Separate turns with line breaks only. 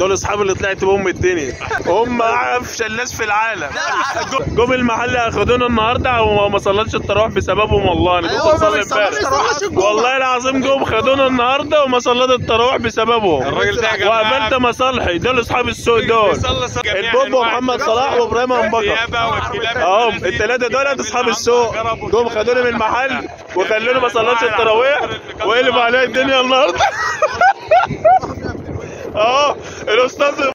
دول اصحابي اللي طلعت بهم الدنيا هم افشل ناس في العالم جم المحل اخدونا النهارده وما صليتش التراويح بسببهم والله انا كنت
أيوة، ما
بصلي
بيصلوش
امبارح
تراويح الجمعة.
والله العظيم جم خدونا النهارده وما صليت التراويح بسببهم
الراجل ده يا جماعة
وقابلت مصالحي دول اصحاب السوق دول
بيصلي صلاة جميع
البوب
أنواع
ومحمد صلاح وابراهيم ابو بكر
الثيابة والكلاب
اهو
الذين
الثلاثه دول اصحاب السوق
جربوا
جم خدوني من المحل وخلوني ما صليتش التراويح وقلبوا عليا الدنيا النهارده اهو الاستاذ